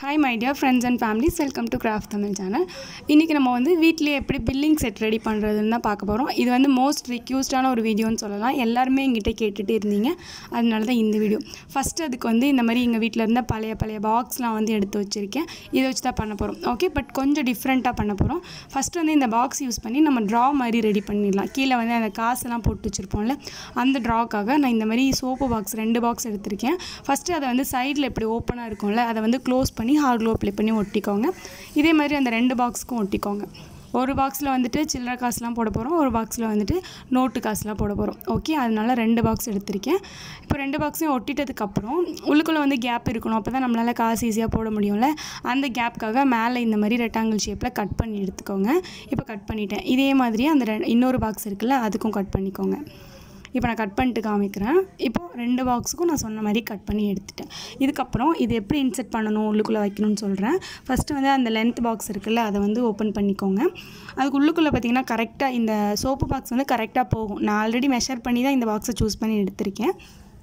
hi my dear friends and families welcome to craft Tamil channel இன்றைக்கி நம்ம வந்து வீட்டிலே எப்படி பில்லிங் செட் ரெடி பண்ணுறதுன்னு தான் பார்க்க போகிறோம் இது வந்து மோஸ்ட் ரிக்யூஸ்டான ஒரு வீடியோன்னு சொல்லலாம் எல்லாருமே எங்கிட்ட கேட்டுகிட்டே இருந்தீங்க அதனால தான் இந்த வீடியோ ஃபஸ்ட்டு அதுக்கு வந்து இந்த மாதிரி எங்கள் வீட்டில் இருந்த பழைய பழைய பாக்ஸ்லாம் வந்து எடுத்து வச்சுருக்கேன் இதை வச்சு தான் பண்ண போகிறோம் ஓகே பட் கொஞ்சம் டிஃப்ரெண்ட்டாக பண்ண போகிறோம் ஃபஸ்ட்டு வந்து இந்த பாக்ஸ் யூஸ் பண்ணி நம்ம ட்ரா மாதிரி ரெடி பண்ணிடலாம் கீழே வந்து அந்த காசெல்லாம் போட்டு வச்சுருப்போம்ல அந்த ட்ராக்காக நான் இந்த மாதிரி சோப்பு பாக்ஸ் ரெண்டு பாக்ஸ் எடுத்திருக்கேன் ஃபஸ்ட்டு அதை வந்து சைடில் இப்படி ஓப்பனாக இருக்கும்ல அதை வந்து க்ளோஸ் பண்ணி ஹார்ட் க்ளோ அப்ளை பண்ணி ஒட்டிக்கோங்க இதே மாதிரி அந்த ரெண்டு பாக்ஸுக்கும் ஒட்டிக்கோங்க ஒரு பாக்ஸில் வந்துட்டு சில்லறை காசுலாம் போட போகிறோம் ஒரு பாக்ஸில் வந்துட்டு நோட்டு காசுலாம் போட போகிறோம் ஓகே அதனால ரெண்டு பாக்ஸ் எடுத்திருக்கேன் இப்போ ரெண்டு பாக்ஸையும் ஒட்டிட்டதுக்கப்புறம் உள்ளுக்குள்ளே வந்து கேப் இருக்கணும் அப்போ தான் நம்மளால் காசு ஈஸியாக போட முடியும்ல அந்த கேப்புக்காக மேலே இந்த மாதிரி ரெக்டாங்கிள் ஷேப்பில் கட் பண்ணி எடுத்துக்கோங்க இப்போ கட் பண்ணிட்டேன் இதே மாதிரியே அந்த ரெ இன்னொரு பாக்ஸ் இருக்குல்ல அதுக்கும் கட் பண்ணிக்கோங்க இப்போ நான் கட் பண்ணிட்டு காமிக்கிறேன் இப்போது ரெண்டு பாக்ஸுக்கும் நான் சொன்ன மாதிரி கட் பண்ணி எடுத்துட்டேன் இதுக்கப்புறம் இது எப்படி இன்செர்ட் பண்ணணும் உள்ளுக்குள்ளே வைக்கணும்னு சொல்கிறேன் ஃபஸ்ட்டு வந்து அந்த லென்த் பாக்ஸ் இருக்குல்ல அதை வந்து ஓப்பன் பண்ணிக்கோங்க அதுக்கு உள்ளுக்குள்ளே பார்த்தீங்கன்னா கரெக்டாக இந்த சோப்பு பாக்ஸ் வந்து கரெக்டாக போகும் நான் ஆல்ரெடி மெஷர் பண்ணி தான் இந்த பாக்ஸை சூஸ் பண்ணி எடுத்திருக்கேன்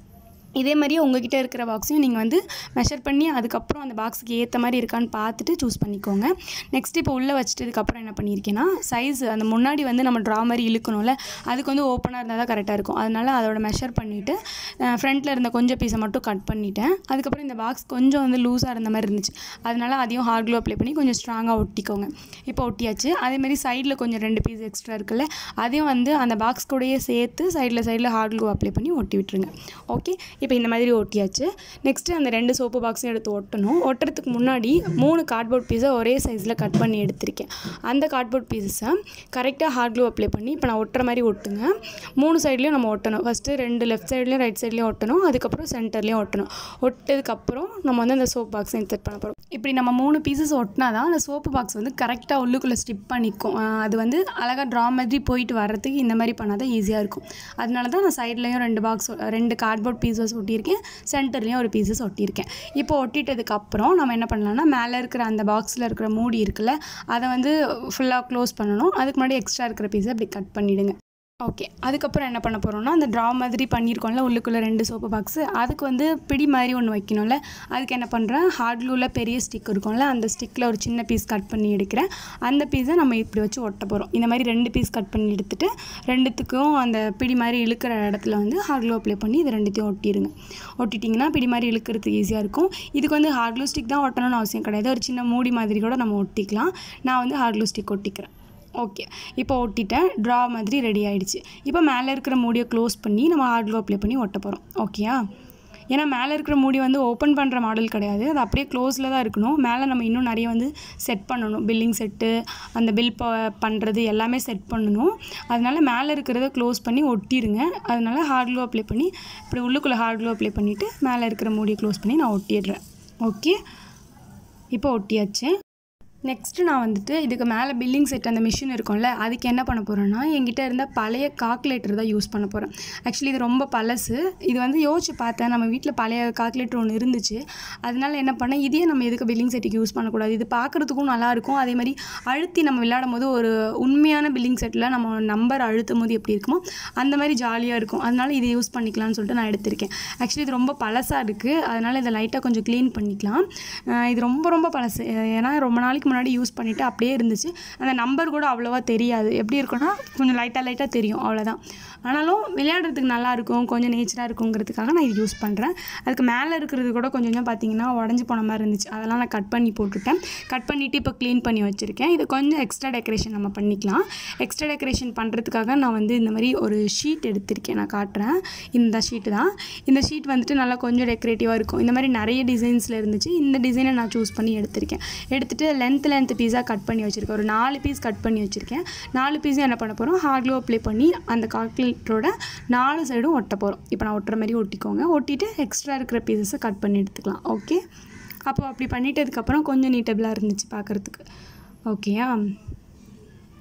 இதே மாதிரியே உங்ககிட்ட இருக்கிற பாக்ஸையும் நீங்கள் வந்து மெஷர் பண்ணி அதுக்கப்புறம் அந்த பாக்ஸுக்கு ஏற்ற மாதிரி இருக்கான்னு பார்த்துட்டு சூஸ் பண்ணிக்கோங்க நெக்ஸ்ட் இப்போ உள்ளே வச்சிட்டதுக்கப்புறம் என்ன பண்ணியிருக்கேன்னா சைஸ் அந்த முன்னாடி வந்து நம்ம ட்ரா மாதிரி இழுக்கணும்ல அதுக்கு வந்து ஓப்பனாக இருந்தால் தான் கரெக்டாக இருக்கும் அதனால் அதோட மெஷர் பண்ணிவிட்டு ஃப்ரண்ட்டில் இருந்த கொஞ்சம் பீஸை மட்டும் கட் பண்ணிட்டேன் அதுக்கப்புறம் இந்த பாக்ஸ் கொஞ்சம் வந்து லூஸாக இருந்த மாதிரி இருந்துச்சு அதனால் அதையும் ஹார்ட் க்ளோ அப்ளை பண்ணி கொஞ்சம் ஸ்ட்ராங்காக ஒட்டிக்கோங்க இப்போ ஒட்டியாச்சு அதேமாதிரி சைடில் கொஞ்சம் ரெண்டு பீஸ் எக்ஸ்ட்ரா இருக்குல்ல அதையும் வந்து அந்த பாக்ஸ் கூடயே சேர்த்து சைடில் சைடில் ஹார்ட் க்ளூ அப்ளை பண்ணி ஒட்டி விட்டுருங்க ஓகே இப்போ இந்த மாதிரி ஒட்டியாச்சு நெக்ஸ்ட்டு அந்த ரெண்டு சோப்பு பாக்ஸும் எடுத்து ஒட்டணும் ஒட்டுறதுக்கு முன்னாடி மூணு கார்ட்போர்ட் பீஸை ஒரே சைஸில் கட் பண்ணி எடுத்திருக்கேன் அந்த கார்ட்போர்ட் பீஸஸை கரெக்டாக ஹார்ட் க்ளூ அப்ளை பண்ணி இப்போ நான் ஒட்டுற மாதிரி ஒட்டுங்க மூணு சைட்லேயும் நம்ம ஒட்டணும் ஃபஸ்ட்டு ரெண்டு லெஃப்ட் சைட்லேயும் ரைட் சைட்லேயும் ஒட்டணும் அதுக்கப்புறம் சென்டர்லேயும் ஒட்டணும் ஒட்டதுக்கப்புறம் நம்ம வந்து அந்த சோப் பாக்ஸை இன்செர்ட் பண்ண போகிறோம் இப்படி நம்ம மூணு பீசஸ் ஒட்டினா தான் அந்த சோப்பு பாக்ஸ் வந்து கரெக்டாக உள்ளுக்குள்ளே ஸ்டிப் பண்ணிக்கும் ஆஹ் அது வந்து அழகாக ட்ரா மாதிரி போயிட்டு வர்றதுக்கு இந்த மாதிரி பண்ணால் தான் ஈஸியாக இருக்கும் அதனால தான் நான் சைட்லேயும் ரெண்டு பாக்ஸ் ரெண்டு கார்ட்போர்ட் பீசஸ் ஒட்டியிருக்கேன் சென்டர்லேயும் ஒரு பீசஸ் ஒட்டியிருக்கேன் இப்போ ஒட்டிட்டதுக்கு அப்புறம் நம்ம என்ன பண்ணலாம்னா மேலே இருக்கிற அந்த பாக்ஸில் இருக்கிற மூடி இருக்குல்ல அதை வந்து ஃபுல்லாக க்ளோஸ் பண்ணணும் அதுக்கு முன்னாடி எக்ஸ்ட்ரா இருக்கிற பீஸை அப்படி கட் பண்ணிவிடுங்க ஓகே அதுக்கப்புறம் என்ன பண்ண போகிறோம்னா அந்த ட்ரா மாதிரி பண்ணியிருக்கோம்ல உள்ளுக்குள்ளே ரெண்டு சோப்பு பாக்ஸு அதுக்கு வந்து பிடி மாதிரி ஒன்று வைக்கணும்ல அதுக்கு என்ன பண்ணுறேன் ஹார்ட் க்ளூவில் பெரிய ஸ்டிக் இருக்கும்ல அந்த ஸ்டிக்கில் ஒரு சின்ன பீஸ் கட் பண்ணி எடுக்கிறேன் அந்த பீஸை நம்ம இப்படி வச்சு ஒட்ட போகிறோம் இந்த மாதிரி ரெண்டு பீஸ் கட் பண்ணி எடுத்துட்டு ரெண்டுத்துக்கும் அந்த பிடி மாதிரி இழுக்கிற இடத்துல வந்து ஹார்ட் க்ளூ அப்ளை பண்ணி இது ரெண்டுத்தையும் ஒட்டிடுங்க ஒட்டிட்டிங்கன்னா பிடி மாதிரி இழுக்கிறதுக்கு ஈஸியாக இருக்கும் இதுக்கு வந்து ஹார்ட் க்ளூ ஸ்டிக் தான் ஒட்டணும்னு அவசியம் கிடையாது ஒரு சின்ன மூடி மாதிரி கூட நம்ம ஒட்டிக்கலாம் நான் வந்து ஹார்ட் க்ளூ ஸ்டிக் ஒட்டிக்கிறேன் ஓகே இப்போ ஒட்டிட்டேன் ட்ரா மாதிரி ரெடி ஆகிடுச்சு இப்போ மேலே இருக்கிற மூடியை க்ளோஸ் பண்ணி நம்ம ஹார்ட் க்ளூ அப்ளை பண்ணி ஒட்ட போகிறோம் ஓகேயா ஏன்னா மேலே இருக்கிற மூடி வந்து ஓப்பன் பண்ணுற மாடல் கிடையாது அது அப்படியே க்ளோஸில் தான் இருக்கணும் மேலே நம்ம இன்னும் நிறைய வந்து செட் பண்ணணும் பில்லிங் செட்டு அந்த பில் ப பண்ணுறது எல்லாமே செட் பண்ணணும் அதனால மேலே இருக்கிறத க்ளோஸ் பண்ணி ஒட்டிடுங்க அதனால ஹார்ட் க்ளூ அப்ளை பண்ணி இப்படி உள்ளுக்குள்ளே ஹார்ட் க்ளூ அப்ளை பண்ணிவிட்டு மேலே இருக்கிற மூடியை க்ளோஸ் பண்ணி நான் ஒட்டிடுறேன் ஓகே இப்போ ஒட்டியாச்சு நெக்ஸ்ட்டு நான் வந்துட்டு இதுக்கு மேலே பில்லிங் செட் அந்த மிஷின் இருக்கும்ல அதுக்கு என்ன பண்ண போகிறேன்னா என்கிட்ட இருந்த பழைய கால்குலேட்டர் தான் யூஸ் பண்ண போகிறேன் ஆக்சுவலி இது ரொம்ப பழசு இது வந்து யோசிச்சு பார்த்தேன் நம்ம வீட்டில் பழைய கால்குலேட்டர் ஒன்று இருந்துச்சு அதனால என்ன பண்ணேன் இதே நம்ம எதுக்கு பில்லிங் செட்டுக்கு யூஸ் பண்ணக்கூடாது இது பார்க்குறதுக்கும் நல்லாயிருக்கும் அதே மாதிரி அழுத்தி நம்ம விளையாடும் போது ஒரு உண்மையான பில்லிங் செட்டில் நம்ம நம்பர் அழுத்தும் போது எப்படி இருக்குமோ அந்த மாதிரி ஜாலியாக இருக்கும் அதனால இதை யூஸ் பண்ணிக்கலாம்னு சொல்லிட்டு நான் எடுத்திருக்கேன் ஆக்சுவலி இது ரொம்ப பழசாக இருக்குது அதனால் இதை லைட்டாக கொஞ்சம் க்ளீன் பண்ணிக்கலாம் அஹ் இது ரொம்ப ரொம்ப பழசு ஏன்னா ரொம்ப நாளைக்கு முன்னாடி யூஸ் பண்ணிவிட்டு அப்படியே இருந்துச்சு அந்த நம்பர் கூட அவ்வளோவா தெரியாது எப்படி இருக்குன்னா கொஞ்சம் லைட்டாக லைட்டாக தெரியும் அவ்வளோதான் ஆனாலும் விளையாடுறதுக்கு நல்லா இருக்கும் கொஞ்சம் நேச்சராக இருக்குங்கிறதுக்காக நான் இது யூஸ் பண்ணுறேன் அதுக்கு மேலே இருக்கிறது கூட கொஞ்சம் கொஞ்சம் பார்த்தீங்கன்னா உடஞ்சி போன மாதிரி இருந்துச்சு அதெல்லாம் நான் கட் பண்ணி போட்டுட்டேன் கட் பண்ணிவிட்டு இப்போ க்ளீன் பண்ணி வச்சுருக்கேன் இது கொஞ்சம் எக்ஸ்ட்ரா டெக்கரேஷன் நம்ம பண்ணிக்கலாம் எக்ஸ்ட்ரா டெக்கரேஷன் பண்ணுறதுக்காக நான் வந்து இந்த மாதிரி ஒரு ஷீட் எடுத்திருக்கேன் நான் காட்டுறேன் இந்த ஷீட்டு தான் இந்த ஷீட் வந்துட்டு நல்லா கொஞ்சம் டெக்கரேட்டிவாக இருக்கும் இந்த மாதிரி நிறைய டிசைன்ஸில் இருந்துச்சு இந்த டிசைனை நான் சூஸ் பண்ணி எடுத்திருக்கேன் எடுத்துகிட்டு லென்த் லென்த் பீஸாக கட் பண்ணி வச்சுருக்கேன் ஒரு நாலு பீஸ் கட் பண்ணி வச்சுருக்கேன் நாலு பீஸும் என்ன பண்ண போகிறோம் ஹார்ட் க்ளூ அப்ளை பண்ணி அந்த கால்குலேட்டரோட நாலு சைடும் ஒட்ட போகிறோம் இப்போ நான் ஒட்டுற மாதிரி ஒட்டிக்கோங்க ஒட்டிட்டு எக்ஸ்ட்ரா இருக்கிற பீசஸை கட் பண்ணி எடுத்துக்கலாம் ஓகே அப்போ அப்படி பண்ணிட்டதுக்கப்புறம் கொஞ்சம் நீட்டபிளாக இருந்துச்சு பார்க்குறதுக்கு ஓகேயா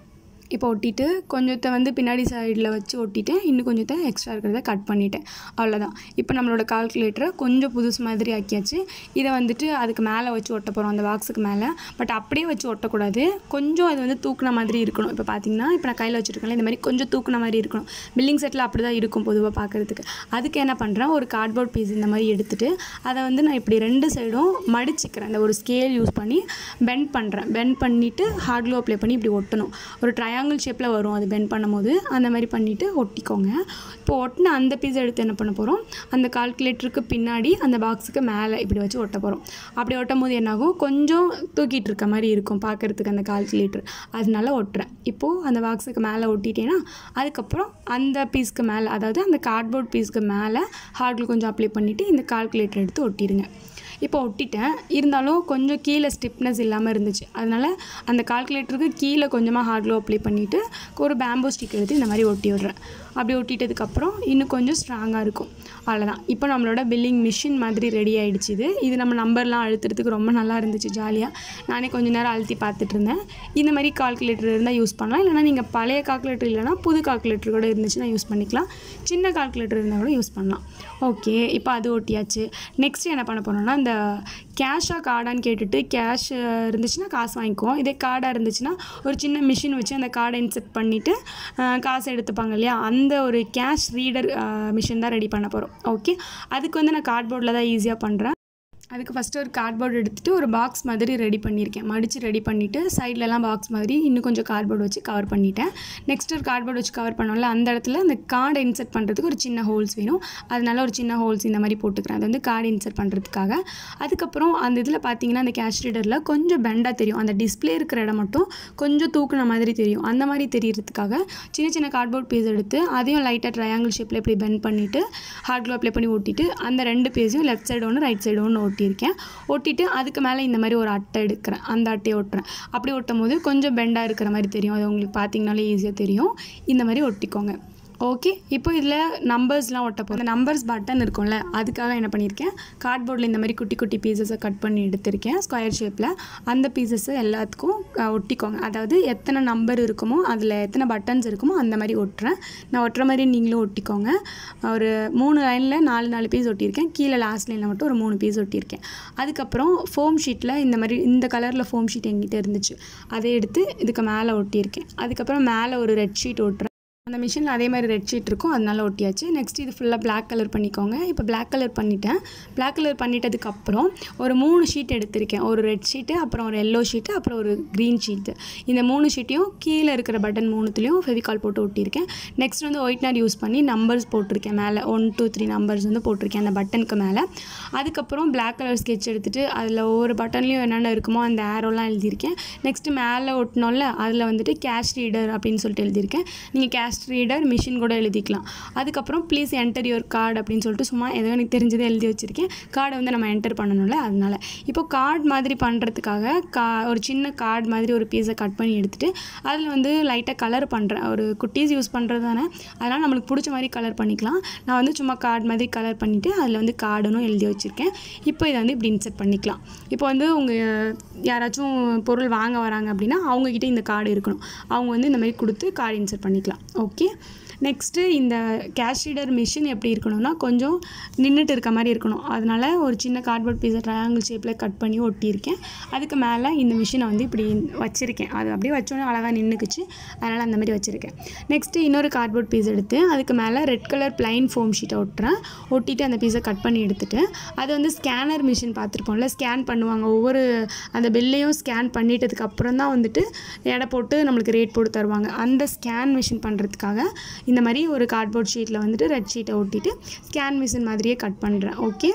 இப்போ ஒட்டிட்டு கொஞ்சத்தை வந்து பின்னாடி சைடில் வச்சு ஒட்டிட்டேன் இன்னும் கொஞ்சத்தை எக்ஸ்ட்ரா இருக்கிறத கட் பண்ணிட்டேன் அவ்வளோதான் இப்போ நம்மளோட கால்குலேட்டரை கொஞ்சம் புதுசு மாதிரி ஆக்கியாச்சு இதை வந்துட்டு அதுக்கு மேலே வச்சு ஒட்ட போகிறோம் அந்த பாக்ஸுக்கு மேலே பட் அப்படியே வச்சு ஒட்டக்கூடாது கொஞ்சம் அது வந்து தூக்குன மாதிரி இருக்கணும் இப்போ பார்த்தீங்கன்னா இப்போ நான் கையில் வச்சுருக்கேன்ல இந்த மாதிரி கொஞ்சம் தூக்குன மாதிரி இருக்கணும் பில்லிங் செட்டில் அப்படி தான் இருக்கும் பொதுவாக பார்க்குறதுக்கு அதுக்கு என்ன பண்ணுறேன் ஒரு கார்ட்போர்ட் பீஸ் இந்த மாதிரி எடுத்துட்டு அதை வந்து நான் இப்படி ரெண்டு சைடும் மடிச்சுக்கிறேன் அந்த ஒரு ஸ்கேல் யூஸ் பண்ணி பெண்ட் பண்ணுறேன் பெண்ட் பண்ணிவிட்டு ஹார்ட் க்ளோ அப்ளை பண்ணி இப்படி ஒட்டணும் ஒரு ட்ரையாங்கிள் ஷேப்பில் வரும் அது பெண்ட் பண்ணும்போது அந்த மாதிரி பண்ணிவிட்டு ஒட்டிக்கோங்க இப்போ ஒட்டின அந்த பீஸ் எடுத்து என்ன பண்ண போகிறோம் அந்த கால்குலேட்டருக்கு பின்னாடி அந்த பாக்ஸுக்கு மேலே இப்படி வச்சு ஒட்ட போகிறோம் அப்படி ஒட்டும் போது என்னாகும் கொஞ்சம் தூக்கிட்டு இருக்க மாதிரி இருக்கும் பார்க்குறதுக்கு அந்த கால்குலேட்டர் அதனால ஒட்டுறேன் இப்போது அந்த பாக்ஸுக்கு மேலே ஒட்டிட்டேன்னா அதுக்கப்புறம் அந்த பீஸ்க்கு மேலே அதாவது அந்த கார்ட்போர்ட் பீஸ்க்கு மேலே ஹார்டில் கொஞ்சம் அப்ளை பண்ணிவிட்டு இந்த கால்குலேட்டர் எடுத்து ஒட்டிடுங்க இப்போ ஒட்டிட்டேன் இருந்தாலும் கொஞ்சம் கீழே ஸ்டிப்னஸ் இல்லாமல் இருந்துச்சு அதனால் அந்த கால்குலேட்டருக்கு கீழே கொஞ்சமாக ஹார்ட் க்ளோ அப்ளை பண்ணிவிட்டு ஒரு பேம்போ ஸ்டிக் எடுத்து இந்த மாதிரி ஒட்டி விடுறேன் அப்படி ஒட்டிட்டதுக்கப்புறம் இன்னும் கொஞ்சம் ஸ்ட்ராங்காக இருக்கும் அவ்வளோதான் இப்போ நம்மளோட பில்லிங் மிஷின் மாதிரி ரெடி ஆகிடுச்சு இது இது நம்ம நம்பர்லாம் அழுத்துறதுக்கு ரொம்ப நல்லா இருந்துச்சு ஜாலியாக நானே கொஞ்ச நேரம் அழுத்தி பார்த்துட்டு இருந்தேன் இந்த மாதிரி கால்குலேட்டர் இருந்தால் யூஸ் பண்ணலாம் இல்லைனா நீங்கள் பழைய கால்குலேட்டர் இல்லைனா புது கால்குலேட்டர் கூட இருந்துச்சுன்னா யூஸ் பண்ணிக்கலாம் சின்ன கால்குலேட்டர் இருந்தால் கூட யூஸ் பண்ணலாம் ஓகே இப்போ அது ஒட்டியாச்சு நெக்ஸ்ட் என்ன பண்ண போகிறோம்னா இந்த கேஷாக கார்டான்னு கேட்டுட்டு கேஷ் இருந்துச்சுன்னா காசு வாங்கிக்குவோம் இதே கார்டாக இருந்துச்சுன்னா ஒரு சின்ன மிஷின் வச்சு அந்த கார்டை இன்செர்ட் பண்ணிவிட்டு காசு எடுத்துப்பாங்க இல்லையா அந்த ஒரு கேஷ் ரீடர் மிஷின் தான் ரெடி பண்ண போகிறோம் ஓகே அதுக்கு வந்து நான் கார்ட்போர்டில் தான் ஈஸியாக பண்ணுறேன் அதுக்கு ஃபஸ்ட்டு ஒரு கார்ட்போர்டு எடுத்துகிட்டு ஒரு பாக்ஸ் மாதிரி ரெடி பண்ணியிருக்கேன் மடித்து ரெடி பண்ணிவிட்டு சைட்லலாம் பாக்ஸ் மாதிரி இன்னும் கொஞ்சம் கார்ட்போர்டு வச்சு கவர் பண்ணிட்டேன் நெக்ஸ்ட் ஒரு கார்ட்போர்டு வச்சு கவர் பண்ணோம்ல அந்த இடத்துல அந்த கார்டை இன்செர்ட் பண்ணுறதுக்கு ஒரு சின்ன ஹோல்ஸ் வேணும் அதனால ஒரு சின்ன ஹோல்ஸ் இந்த மாதிரி போட்டுக்கிறேன் அது வந்து கார்டு இன்செர்ட் பண்ணுறதுக்காக அதுக்கப்புறம் அந்த இதில் பார்த்தீங்கன்னா அந்த கேஷ் ரீடரில் கொஞ்சம் பெண்டாக தெரியும் அந்த டிஸ்பிளே இருக்கிற இடம் மட்டும் கொஞ்சம் தூக்குன மாதிரி தெரியும் அந்த மாதிரி தெரியறதுக்காக சின்ன சின்ன கார்ட்போர்ட் பீஸ் எடுத்து அதையும் லைட்டாக ட்ரையாங்கிள் ஷேப்பில் இப்படி பெண்ட் பண்ணிவிட்டு ஹார்ட் க்ளோ அப்ளை பண்ணி ஒட்டிட்டு அந்த ரெண்டு பேஸையும் லெஃப்ட் சைடு ஒன்று ரைட் சைடு ஒன்று ஒட்டியிருக்கேன் ஒட்டிட்டு அதுக்கு மேலே இந்த மாதிரி ஒரு அட்டை எடுக்கிறேன் அந்த அட்டையை ஒட்டுறேன் அப்படி ஒட்டும் போது கொஞ்சம் பெண்டாக இருக்கிற மாதிரி தெரியும் அது உங்களுக்கு பார்த்தீங்கனாலே ஈஸியாக தெரியும் இந்த மாதிரி ஒட்டிக்கோங்க ஓகே இப்போ இதில் நம்பர்ஸ்லாம் ஒட்ட போகிறோம் அந்த நம்பர்ஸ் பட்டன் இருக்கும்ல அதுக்காக என்ன பண்ணியிருக்கேன் கார்ட்போர்டில் இந்த மாதிரி குட்டி குட்டி பீசஸை கட் பண்ணி எடுத்திருக்கேன் ஸ்கொயர் ஷேப்பில் அந்த பீசஸை எல்லாத்துக்கும் அஹ், ஒட்டிக்கோங்க அதாவது எத்தனை நம்பர் இருக்குமோ அதில் எத்தனை பட்டன்ஸ் இருக்குமோ அந்த மாதிரி ஒட்டுறேன் நான் ஒட்டுற மாதிரி நீங்களும் ஒட்டிக்கோங்க ஒரு மூணு லைனில் நாலு நாலு பீஸ் ஒட்டியிருக்கேன் கீழே லாஸ்ட் லைனில் மட்டும் ஒரு மூணு பீஸ் ஒட்டியிருக்கேன் அதுக்கப்புறம் ஃபோம் ஷீட்டில் இந்த மாதிரி இந்த கலரில் ஃபோம் ஷீட் எங்கிட்ட இருந்துச்சு அதை எடுத்து இதுக்கு மேலே ஒட்டியிருக்கேன் அதுக்கப்புறம் மேலே ஒரு ரெட் ஷீட் ஒட்டுறேன் அந்த மிஷினில் அதே மாதிரி ரெட் ஷீட் இருக்கும் அதனால ஒட்டியாச்சு நெக்ஸ்ட் இது ஃபுல்லாக Black கலர் பண்ணிக்கோங்க இப்போ Black கலர் பண்ணிட்டேன் Black கலர் பண்ணிட்டதுக்கப்புறம் ஒரு மூணு ஷீட் எடுத்திருக்கேன் ஒரு ரெட் ஷீட்டு அப்புறம் ஒரு எல்லோ ஷீட்டு அப்புறம் ஒரு க்ரீன் ஷீட்டு இந்த மூணு ஷீட்டையும் கீழே இருக்கிற பட்டன் மூணுத்துலேயும் ஃபெவிகால் போட்டு ஒட்டியிருக்கேன் நெக்ஸ்ட் வந்து ஒயிட்னர் யூஸ் பண்ணி நம்பர்ஸ் போட்டிருக்கேன் மேலே ஒன் டூ த்ரீ நம்பர்ஸ் வந்து போட்டிருக்கேன் அந்த பட்டனுக்கு மேலே அதுக்கப்புறம் Black கலர் ஸ்கெட்ச் எடுத்துகிட்டு அதில் ஒவ்வொரு பட்டன்லேயும் என்னென்ன இருக்குமோ அந்த ஆரோலாம் எழுதியிருக்கேன் நெக்ஸ்ட்டு மேலே ஒட்டினோம்ல அதில் வந்துட்டு கேஷ் ரீடர் அப்படின்னு சொல்லிட்டு எழுதியிருக்கேன் நீங்கள் கேஷ் ரீடர் மிஷின் கூட எழுதிக்கலாம் அதுக்கப்புறம் ப்ளீஸ் என்டர் யுவர் கார்டு அப்படின்னு சொல்லிட்டு சும்மா ஏதோ எனக்கு தெரிஞ்சதை எழுதி வச்சுருக்கேன் கார்டை வந்து நம்ம என்டர் பண்ணணும்ல அதனால இப்போ கார்டு மாதிரி பண்ணுறதுக்காக கா ஒரு சின்ன கார்டு மாதிரி ஒரு பீஸை கட் பண்ணி எடுத்துகிட்டு அதில் வந்து லைட்டாக கலர் பண்ணுறேன் ஒரு குட்டீஸ் யூஸ் பண்ணுறது தானே அதனால் நம்மளுக்கு பிடிச்ச மாதிரி கலர் பண்ணிக்கலாம் நான் வந்து சும்மா கார்டு மாதிரி கலர் பண்ணிவிட்டு அதில் வந்து கார்டுன்னு எழுதி வச்சுருக்கேன் இப்போ இதை வந்து இப்படி இன்செர்ட் பண்ணிக்கலாம் இப்போ வந்து உங்கள் யாராச்சும் பொருள் வாங்க வராங்க அப்படின்னா அவங்கக்கிட்ட இந்த கார்டு இருக்கணும் அவங்க வந்து இந்த மாதிரி கொடுத்து கார்டு இன்செர்ட் பண்ணிக்கலாம் ஓகே நெக்ஸ்ட்டு இந்த கேஷ் ரீடர் மிஷின் எப்படி இருக்கணும்னா கொஞ்சம் நின்றுட்டு இருக்க மாதிரி இருக்கணும் அதனால் ஒரு சின்ன கார்ட்போர்ட் பீஸை ட்ரையாங்கிள் ஷேப்பில் கட் பண்ணி ஒட்டியிருக்கேன் அதுக்கு மேலே இந்த மிஷினை வந்து இப்படி வச்சுருக்கேன் அது அப்படியே வச்சோன்னே அழகாக நின்றுக்குச்சு அதனால் அந்த மாதிரி வச்சுருக்கேன் நெக்ஸ்ட்டு இன்னொரு கார்ட்போர்ட் பீஸ் எடுத்து அதுக்கு மேலே ரெட் கலர் பிளைன் ஃபோம் ஷீட்டை ஒட்டுறேன் ஒட்டிட்டு அந்த பீஸை கட் பண்ணி எடுத்துட்டு அது வந்து ஸ்கேனர் மிஷின் பார்த்துருப்போம்ல ஸ்கேன் பண்ணுவாங்க ஒவ்வொரு அந்த பில்லையும் ஸ்கேன் பண்ணிட்டதுக்கு அப்புறம் தான் வந்துட்டு எடை போட்டு நம்மளுக்கு ரேட் போட்டு தருவாங்க அந்த ஸ்கேன் மிஷின் பண்ணுறதுக்காக இந்த மாதிரி ஒரு கார்ட்போர்ட் ஷீட்டில் வந்துட்டு ரெட் ஷீட்டை ஒட்டிட்டு ஸ்கேன் மிஷின் மாதிரியே கட் பண்ணுறேன் ஓகே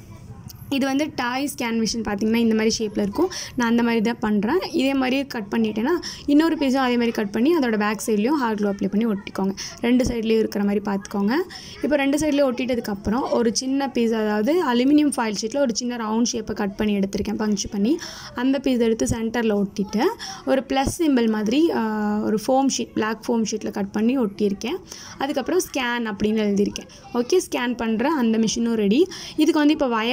இது வந்து டாய் ஸ்கேன் மிஷின் பார்த்தீங்கன்னா இந்த மாதிரி ஷேப்பில் இருக்கும் நான் அந்த மாதிரி தான் பண்ணுறேன் இதே மாதிரியே கட் பண்ணிட்டேன்னா இன்னொரு பீஸும் அதே மாதிரி கட் பண்ணி அதோட பேக் சைட்லேயும் ஹார்ட் க்ளோ அப்ளை பண்ணி ஒட்டிக்கோங்க ரெண்டு சைட்லேயும் இருக்கிற மாதிரி பார்த்துக்கோங்க இப்போ ரெண்டு சைட்லேயும் ஒட்டிட்டதுக்கப்புறம் ஒரு சின்ன பீஸ் அதாவது அலுமினியம் ஃபாயில் ஷீட்டில் ஒரு சின்ன ரவுண்ட் ஷேப்பை கட் பண்ணி எடுத்திருக்கேன் பங்க்ச் பண்ணி அந்த பீஸ் எடுத்து சென்டரில் ஒட்டிட்டு ஒரு ப்ளஸ் சிம்பிள் மாதிரி ஆஹ், ஒரு ஃபோம் ஷீட் பிளாக் ஃபோம் ஷீட்டில் கட் பண்ணி ஒட்டியிருக்கேன் அதுக்கப்புறம் ஸ்கேன் அப்படின்னு எழுதியிருக்கேன் ஓகே ஸ்கேன் பண்ணுற அந்த மிஷினும் ரெடி இதுக்கு வந்து இப்போ வயர் தேவைப்படும்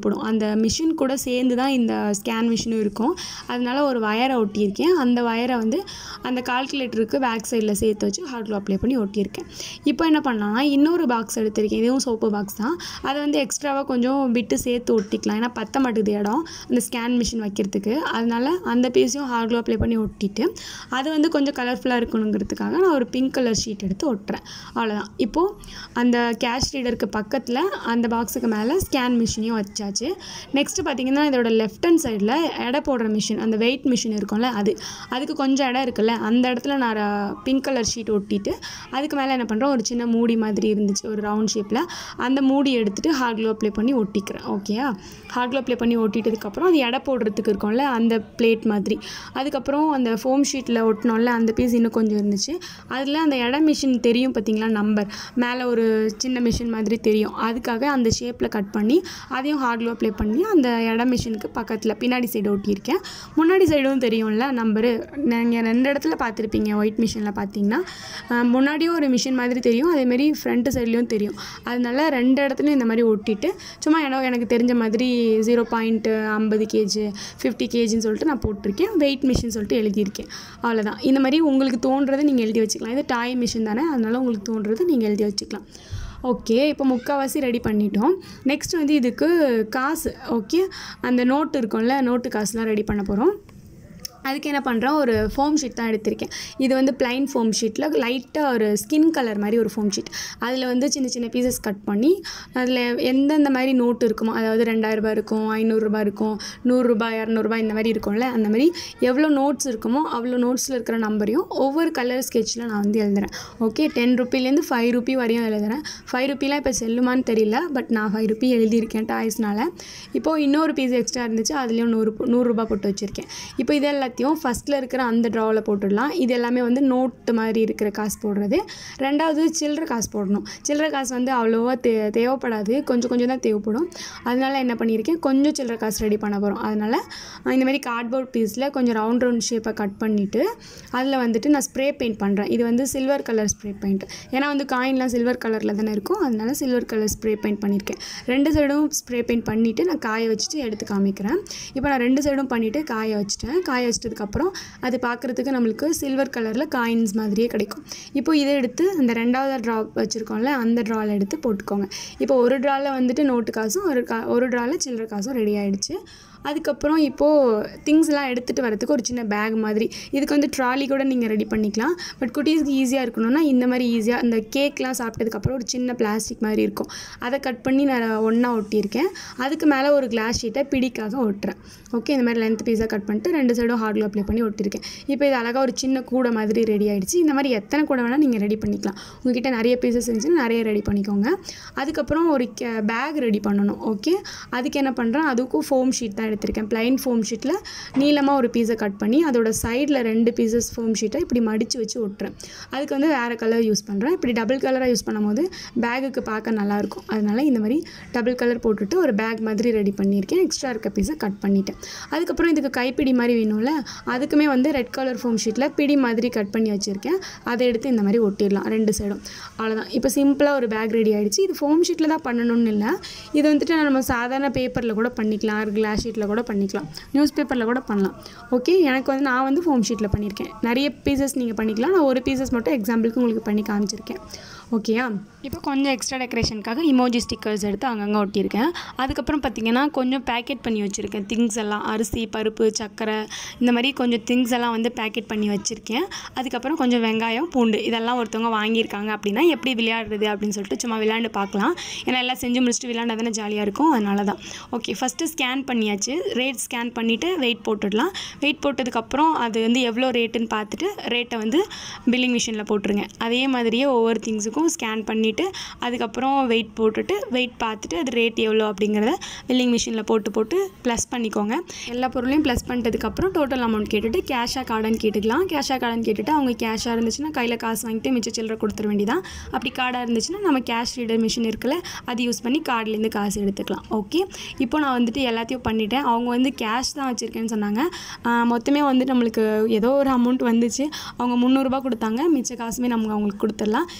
தேவைப்படும் அந்த மிஷின் கூட சேர்ந்து தான் இந்த ஸ்கேன் மிஷினும் இருக்கும் அதனால ஒரு வயரை ஒட்டியிருக்கேன் அந்த வயரை வந்து அந்த கால்குலேட்டருக்கு பேக் சைடில் சேர்த்து வச்சு ஹாட் க்ளூ அப்ளை பண்ணி ஒட்டியிருக்கேன் இப்போ என்ன பண்ணலாம்னா இன்னொரு பாக்ஸ் எடுத்திருக்கேன் இதுவும் சோப்பு பாக்ஸ் தான் அதை வந்து எக்ஸ்ட்ராவாக கொஞ்சம் விட்டு சேர்த்து ஒட்டிக்கலாம் ஏன்னா பத்த மாட்டுது இடம் அந்த ஸ்கேன் மிஷின் வைக்கிறதுக்கு அதனால அந்த பீஸையும் ஹாட் க்ளூ அப்ளை பண்ணி ஒட்டிட்டு அது வந்து கொஞ்சம் கலர்ஃபுல்லாக இருக்கணுங்கிறதுக்காக நான் ஒரு பிங்க் கலர் ஷீட் எடுத்து ஒட்டுறேன் அவ்வளோதான் இப்போது அந்த கேஷ் ரீடருக்கு பக்கத்தில் அந்த பாக்ஸுக்கு மேலே ஸ்கேன் மிஷினையும் வச்சாச்சு நெக்ஸ்ட்டு பார்த்தீங்கன்னா இதோட லெஃப்ட் ஹேண்ட் சைடில் எடை போடுற மிஷின் அந்த வெயிட் மிஷின் இருக்கும்ல அது அதுக்கு கொஞ்சம் இடம் இருக்குல்ல அந்த இடத்துல நான் பிங்க் கலர் ஷீட் ஒட்டிட்டு அதுக்கு மேலே என்ன பண்ணுறோம் ஒரு சின்ன மூடி மாதிரி இருந்துச்சு ஒரு ரவுண்ட் ஷேப்பில் அந்த மூடி எடுத்துகிட்டு ஹார்ட் க்ளோ அப்ளை பண்ணி ஒட்டிக்கிறேன் ஓகேயா ஹார்ட் க்ளோ அப்ளை பண்ணி ஒட்டிட்டதுக்கப்புறம் அது எடை போடுறதுக்கு இருக்கும்ல அந்த பிளேட் மாதிரி அதுக்கப்புறம் அந்த ஃபோம் ஷீட்டில் ஒட்டினோம்ல அந்த பீஸ் இன்னும் கொஞ்சம் இருந்துச்சு அதில் அந்த எடை மிஷின் தெரியும் பார்த்தீங்களா நம்பர் மேலே ஒரு சின்ன மிஷின் மாதிரி தெரியும் அதுக்காக அந்த ஷேப்பில் கட் பண்ணி அதையும் ஹார்ட் க்ளோ அப்ளை பண்ணி அந்த எடை மிஷினுக்கு பக்கத்தில் பின்னாடி சைடு ஒட்டியிருக்கேன் முன்னாடி சைடும் தெரியும்ல நம்பரு நீங்கள் ரெண்டு இடத்துல பார்த்துருப்பீங்க ஒயிட் மிஷினில் பார்த்தீங்கன்னா அஹ் முன்னாடியும் ஒரு மிஷின் மாதிரி தெரியும் அதேமாரி ஃப்ரண்ட் சைட்லேயும் தெரியும் அதனால ரெண்டு இடத்துலையும் இந்த மாதிரி ஒட்டிட்டு சும்மா இடம் எனக்கு தெரிஞ்ச மாதிரி ஜீரோ பாயிண்ட் ஐம்பது கேஜி ஃபிஃப்டி கேஜின்னு சொல்லிட்டு நான் போட்டிருக்கேன் வெயிட் மிஷின் சொல்லிட்டு எழுதியிருக்கேன் அவ்வளோதான் இந்த மாதிரி உங்களுக்கு தோன்றதை நீங்கள் எழுதி வச்சுக்கலாம் இது டாய் மிஷின் தானே அதனால உங்களுக்கு தோன்றது நீங்கள் எழுதி வச்சுக்கலாம் ஓகே இப்போ முக்கால்வாசி ரெடி பண்ணிட்டோம் நெக்ஸ்ட் வந்து இதுக்கு காசு ஓகே அந்த நோட்டு இருக்கும்ல நோட்டு காசுலாம் ரெடி பண்ண போகிறோம் அதுக்கு என்ன பண்ணுறேன் ஒரு ஃபோம் ஷீட் தான் எடுத்திருக்கேன் இது வந்து பிளைன் ஃபோம் ஷீட்டில் லைட்டாக ஒரு ஸ்கின் கலர் மாதிரி ஒரு ஃபோம் ஷீட் அதில் வந்து சின்ன சின்ன பீசஸ் கட் பண்ணி அதில் எந்தெந்த மாதிரி நோட்டு இருக்குமோ அதாவது ரெண்டாயிரரூபா இருக்கும் ஐநூறுரூபா இருக்கும் நூறுரூபா இரநூறுபா இந்த மாதிரி இருக்கும்ல அந்த மாதிரி எவ்வளோ நோட்ஸ் இருக்குமோ அவ்வளோ நோட்ஸில் இருக்கிற நம்பரையும் ஒவ்வொரு கலர் ஸ்கெட்சில் நான் வந்து எழுதுறேன் ஓகே டென் ருப்பிலேருந்து ஃபைவ் ருப்பி வரையும் எழுதுறேன் ஃபைவ் ருப்பிலாம் இப்போ செல்லுமான்னு தெரியல பட் நான் ஃபைவ் ருப்பி எழுதியிருக்கேன் டாய்ஸ்னால இப்போது இன்னொரு பீஸ் எக்ஸ்ட்ரா இருந்துச்சு அதுலேயும் நூறு நூறுரூபா போட்டு வச்சுருக்கேன் இப்போ இது எல்லாத்தையும் ஃபஸ்ட்டில் இருக்கிற அந்த ட்ராவில் போட்டுடலாம் இது எல்லாமே வந்து நோட்டு மாதிரி இருக்கிற காசு போடுறது ரெண்டாவது சில்லற காசு போடணும் சில்லற காசு வந்து அவ்வளோவா தே தேவைப்படாது கொஞ்சம் கொஞ்சம் தான் தேவைப்படும் அதனால என்ன பண்ணியிருக்கேன் கொஞ்சம் சில்லற காசு ரெடி பண்ண போகிறோம் அதனால் இந்த மாதிரி கார்ட்போர்ட் பீஸில் கொஞ்சம் ரவுண்ட் ரவுண்ட் ஷேப்பை கட் பண்ணிவிட்டு அதில் வந்துட்டு நான் ஸ்ப்ரே பெயிண்ட் பண்ணுறேன் இது வந்து சில்வர் கலர் ஸ்ப்ரே பெயிண்ட் ஏன்னா வந்து காயின்லாம் சில்வர் கலரில் தானே இருக்கும் அதனால சில்வர் கலர் ஸ்ப்ரே பெயிண்ட் பண்ணியிருக்கேன் ரெண்டு சைடும் ஸ்ப்ரே பெயிண்ட் பண்ணிவிட்டு நான் காய வச்சுட்டு எடுத்து காமிக்கிறேன் இப்போ நான் ரெண்டு சைடும் பண்ணிவிட்டு காய வச்சுட்டேன் காய வச்சதுக்கப்புறம் அது பார்க்குறதுக்கு நம்மளுக்கு சில்வர் கலரில் காயின்ஸ் மாதிரியே கிடைக்கும் இப்போ இதை எடுத்து அந்த ரெண்டாவது ட்ரா வச்சுருக்கோம்ல அந்த ட்ராவில் எடுத்து போட்டுக்கோங்க இப்போ ஒரு ட்ராவில் வந்துட்டு நோட்டு காசும் ஒரு கா ஒரு ட்ராவில் சில்லற காசும் ரெடி ஆகிடுச்சு அதுக்கப்புறம் இப்போது திங்ஸ்லாம் எடுத்துகிட்டு வரதுக்கு ஒரு சின்ன பேக் மாதிரி இதுக்கு வந்து ட்ராலி கூட நீங்கள் ரெடி பண்ணிக்கலாம் பட் குட்டீஸ்க்கு ஈஸியாக இருக்கணும்னா இந்த மாதிரி ஈஸியாக இந்த கேக்லாம் சாப்பிட்டதுக்கப்புறம் ஒரு சின்ன பிளாஸ்டிக் மாதிரி இருக்கும் அதை கட் பண்ணி நான் ஒன்றா ஒட்டியிருக்கேன் அதுக்கு மேலே ஒரு கிளாஸ் ஷீட்டை பிடிக்காக ஒட்டுறேன் ஓகே இந்த மாதிரி லென்த் பீஸாக கட் பண்ணிட்டு ரெண்டு சைடும் ஹார்டில் அப்ளை பண்ணி ஒட்டியிருக்கேன் இப்போ இது அழகாக ஒரு சின்ன கூடை மாதிரி ரெடி ஆகிடுச்சு இந்த மாதிரி எத்தனை கூடை வேணால் நீங்கள் ரெடி பண்ணிக்கலாம் உங்ககிட்ட நிறைய பீசஸ் இருந்துச்சுன்னா நிறைய ரெடி பண்ணிக்கோங்க அதுக்கப்புறம் ஒரு பேக் ரெடி பண்ணணும் ஓகே அதுக்கு என்ன பண்ணுறேன் அதுக்கும் ஃபோம் ஷீட் தான் எடுத்திருக்கேன் ப்ளைன் ஃபோம் ஷீட்டில் நீளமாக ஒரு பீஸை கட் பண்ணி அதோட சைடில் ரெண்டு பீசஸ் ஃபோம் ஷீட்டை இப்படி மடித்து வச்சு ஒட்டுறேன் அதுக்கு வந்து வேறு கலர் யூஸ் பண்ணுறேன் இப்படி டபுள் கலராக யூஸ் பண்ணும்போது பேகுக்கு பார்க்க நல்லாயிருக்கும் அதனால் இந்த மாதிரி டபுள் கலர் போட்டுட்டு ஒரு பேக் மாதிரி ரெடி பண்ணியிருக்கேன் எக்ஸ்ட்ரா இருக்க பீஸை கட் பண்ணிட்டேன் அதுக்கப்புறம் இதுக்கு கைப்பிடி மாதிரி வேணும்ல அதுக்குமே வந்து ரெட் கலர் ஃபோம் ஷீட்டில் பிடி மாதிரி கட் பண்ணி வச்சுருக்கேன் அதை எடுத்து இந்த மாதிரி ஒட்டிடலாம் ரெண்டு சைடும் அவ்வளோதான் இப்போ சிம்பிளாக ஒரு பேக் ரெடி ஆகிடுச்சு இது ஃபோம் ஷீட்டில் தான் பண்ணணும்னு இல்லை இது வந்துட்டு நம்ம சாதாரண பேப்பரில் கூட பண்ணிக்கலாம் கிளாஸ் ஷீட்டில் கூட பண்ணிக்கலாம் நியூஸ் பேப்பரில் கூட பண்ணலாம் ஓகே எனக்கு வந்து நான் வந்து ஃபோம் ஷீட்டில் பண்ணியிருக்கேன் நிறைய பீசஸ் நீங்கள் பண்ணிக்கலாம் நான் ஒரு பீசஸ் மட்டும் எக்ஸாம்பிளுக்கு உங்களுக்கு பண்ணி காமிச்சிருக்கேன் ஓகேயா இப்போ கொஞ்சம் எக்ஸ்ட்ரா டெக்கரேஷனுக்காக இமோஜி ஸ்டிக்கர்ஸ் எடுத்து அங்கங்கே ஒட்டியிருக்கேன் அதுக்கப்புறம் பார்த்தீங்கன்னா கொஞ்சம் பேக்கெட் பண்ணி வச்சுருக்கேன் திங்ஸ் எல்லாம் அரிசி பருப்பு சர்க்கரை இந்த மாதிரி கொஞ்சம் திங்ஸ் எல்லாம் வந்து பேக்கெட் பண்ணி வச்சுருக்கேன் அதுக்கப்புறம் கொஞ்சம் வெங்காயம் பூண்டு இதெல்லாம் ஒருத்தவங்க வாங்கியிருக்காங்க அப்படின்னா எப்படி விளையாடுறது அப்படின்னு சொல்லிட்டு சும்மா விளையாண்டு பார்க்கலாம் ஏன்னா எல்லாம் செஞ்சு முடிச்சுட்டு விளையாண்டா தானே ஜாலியாக இருக்கும் அதனால தான் ஓகே ஃபஸ்ட்டு ஸ்கேன் பண்ணியாச்சு ரேட் ஸ்கேன் பண்ணிவிட்டு வெயிட் போட்டுடலாம் வெயிட் போட்டதுக்கப்புறம் அது வந்து எவ்வளோ ரேட்டுன்னு பார்த்துட்டு ரேட்டை வந்து பில்லிங் மிஷினில் போட்டுருங்க அதே மாதிரியே ஒவ்வொரு திங்ஸுக்கும் ஸ்கேன் பண்ணிவிட்டு அதுக்கப்புறம் வெயிட் போட்டுட்டு வெயிட் பார்த்துட்டு அது ரேட் எவ்வளோ அப்படிங்கிறத பில்லிங் மிஷினில் போட்டு போட்டு ப்ளஸ் பண்ணிக்கோங்க எல்லா பொருளையும் ப்ளஸ் பண்ணிட்டதுக்கப்புறம் டோட்டல் அமௌண்ட் கேட்டுட்டு கேஷாக கார்டுன்னு கேட்டுக்கலாம் கேஷாக கார்டுன்னு கேட்டுட்டு அவங்க கேஷாக இருந்துச்சுன்னா கையில் காசு வாங்கிட்டு மிச்ச சில்லறை கொடுத்துட வேண்டியதான் அப்படி கார்டாக இருந்துச்சுன்னா நம்ம கேஷ் ரீடர் மிஷின் இருக்குல்ல அது யூஸ் பண்ணி கார்ட்லேருந்து காசு எடுத்துக்கலாம் ஓகே இப்போ நான் வந்துட்டு எல்லாத்தையும் பண்ணிட்டேன் அவங்க வந்து கேஷ் தான் வச்சுருக்கேன்னு சொன்னாங்க ஆஹ் மொத்தமே வந்து நம்மளுக்கு ஏதோ ஒரு அமௌண்ட் வந்துச்சு அவங்க முந்நூறுரூபா கொடுத்தாங்க மிச்ச காசுமே நம்ம அவங்களுக்கு கொடுத்துடலாம் இப்போ வந்து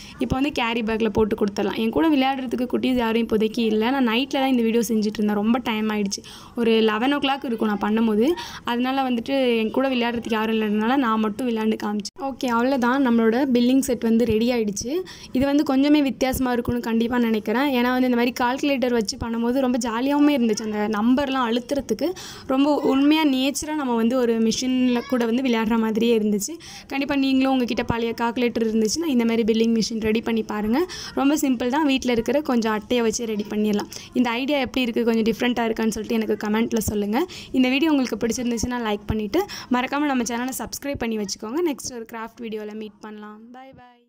வந்து கேரி பேக்கில் போட்டு கொடுத்துடலாம் என் கூட விளையாடுறதுக்கு குட்டீஸ் யாரும் இப்போதைக்கு இல்லை நான் நைட்டில் தான் இந்த வீடியோ செஞ்சுட்டு இருந்தேன் ரொம்ப டைம் ஆயிடுச்சு ஒரு லெவன் ஓ கிளாக் இருக்கும் நான் பண்ணும்போது அதனால வந்துட்டு என் கூட விளையாடுறதுக்கு யாரும் இல்லாதனால நான் மட்டும் விளையாண்டு காமிச்சேன் ஓகே அவ்வளோதான் நம்மளோட பில்லிங் செட் வந்து ரெடி ஆயிடுச்சு இது வந்து கொஞ்சமே வித்தியாசமாக இருக்கும்னு கண்டிப்பாக நினைக்கிறேன் ஏன்னா வந்து இந்த மாதிரி கால்குலேட்டர் வச்சு பண்ணும்போது ரொம்ப ஜாலியாகவும் இருந்துச்சு அந்த நம்பர்லாம் அழுத்துறதுக்கு ரொம்ப உண்மையாக நேச்சராக நம்ம வந்து ஒரு மிஷினில் கூட வந்து விளையாடுற மாதிரியே இருந்துச்சு கண்டிப்பாக நீங்களும் உங்ககிட்ட பழைய கால்குலேட்டர் இருந்துச்சுன்னா இந்த மாதிரி பில்லிங் மிஷின் ரெடி பண்ணி பாருங்கள் ரொம்ப சிம்பிள் தான் வீட்டில் இருக்கிற கொஞ்சம் அட்டையை வச்சு ரெடி பண்ணிடலாம் இந்த ஐடியா எப்படி இருக்குது கொஞ்சம் டிஃப்ரெண்ட்டாக இருக்கான்னு சொல்லிட்டு எனக்கு கமெண்ட்டில் சொல்லுங்கள் இந்த வீடியோ உங்களுக்கு பிடிச்சிருந்துச்சுன்னா லைக் பண்ணிவிட்டு மறக்காமல் நம்ம சேனலை சப்ஸ்கிரைப் பண்ணி வச்சுக்கோங்க நெக்ஸ்ட் ஒரு கிராஃப்ட் வீடியோவில் மீட் பண்ணலாம் பை பாய்